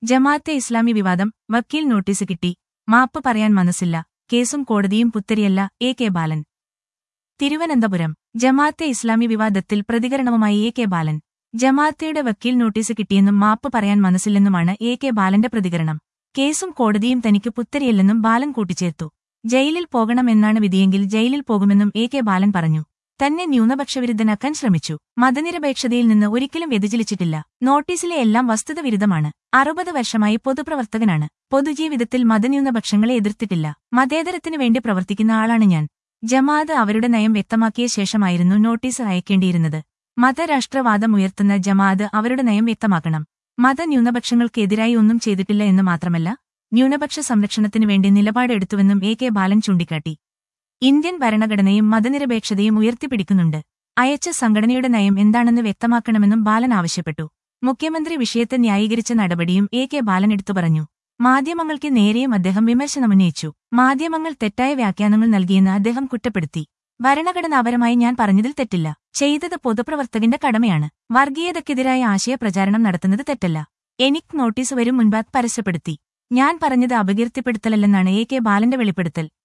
ജമാഅത്തെ ഇസ്ലാമി വിവാദം വക്കീൽ നോട്ടീസ് കിട്ടി മാപ്പ് പറയാൻ മനസ്സില്ല കേസും കോടതിയും പുത്തരിയല്ല എ കെ ബാലൻ തിരുവനന്തപുരം ജമാഅത്തെ ഇസ്ലാമി വിവാദത്തിൽ പ്രതികരണവുമായി എ കെ ബാലൻ ജമാഅത്തയുടെ വക്കീൽ നോട്ടീസ് കിട്ടിയെന്നും മാപ്പ് പറയാൻ മനസ്സില്ലെന്നുമാണ് എ കെ ബാലന്റെ പ്രതികരണം കേസും കോടതിയും തനിക്ക് പുത്തരിയല്ലെന്നും ബാലൻ കൂട്ടിച്ചേർത്തു ജയിലിൽ പോകണമെന്നാണ് വിധിയെങ്കിൽ ജയിലിൽ പോകുമെന്നും എ കെ ബാലൻ പറഞ്ഞു തന്നെ ന്യൂനപക്ഷവിരുദ്ധനാക്കാൻ ശ്രമിച്ചു മതനിരപേക്ഷതയിൽ നിന്ന് ഒരിക്കലും വ്യതിചലിച്ചിട്ടില്ല നോട്ടീസിലെ എല്ലാം വസ്തുതവിരുദ്ധമാണ് അറുപത് വർഷമായി പൊതുപ്രവർത്തകനാണ് പൊതുജീവിതത്തിൽ മതന്യൂനപക്ഷങ്ങളെ എതിർത്തിട്ടില്ല മതേതരത്തിനു വേണ്ടി പ്രവർത്തിക്കുന്ന ആളാണ് ഞാൻ ജമാഅത്ത് അവരുടെ നയം വ്യക്തമാക്കിയ ശേഷമായിരുന്നു നോട്ടീസ് അയക്കേണ്ടിയിരുന്നത് മതരാഷ്ട്രവാദം ഉയർത്തുന്ന ജമാഅത്ത് അവരുടെ നയം വ്യക്തമാക്കണം മതന്യൂനപക്ഷങ്ങൾക്കെതിരായി ഒന്നും ചെയ്തിട്ടില്ല എന്ന് മാത്രമല്ല ന്യൂനപക്ഷ സംരക്ഷണത്തിനു വേണ്ടി നിലപാടെടുത്തുവെന്നും എ കെ ബാലൻ ചൂണ്ടിക്കാട്ടി ഇന്ത്യൻ ഭരണഘടനയും മതനിരപേക്ഷതയും ഉയർത്തിപ്പിടിക്കുന്നുണ്ട് അയച്ച സംഘടനയുടെ നയം എന്താണെന്ന് വ്യക്തമാക്കണമെന്നും ബാലൻ ആവശ്യപ്പെട്ടു മുഖ്യമന്ത്രി വിഷയത്തെ ന്യായീകരിച്ച നടപടിയും എ കെ ബാലൻ എടുത്തു പറഞ്ഞു മാധ്യമങ്ങൾക്ക് നേരെയും അദ്ദേഹം വിമർശനമുന്നയിച്ചു മാധ്യമങ്ങൾ തെറ്റായ വ്യാഖ്യാനങ്ങൾ നൽകിയെന്ന് അദ്ദേഹം കുറ്റപ്പെടുത്തി ഭരണഘടനാപരമായി ഞാൻ പറഞ്ഞതിൽ തെറ്റില്ല ചെയ്തത് പൊതുപ്രവർത്തകന്റെ കടമയാണ് വർഗീയതയ്ക്കെതിരായ ആശയപ്രചാരണം നടത്തുന്നത് തെറ്റല്ല എനിക്ക് നോട്ടീസ് വരും മുൻപാത് പരസ്യപ്പെടുത്തി ഞാൻ പറഞ്ഞത് അപകീർത്തിപ്പെടുത്തലല്ലെന്നാണ് എ കെ ബാലന്റെ വെളിപ്പെടുത്തൽ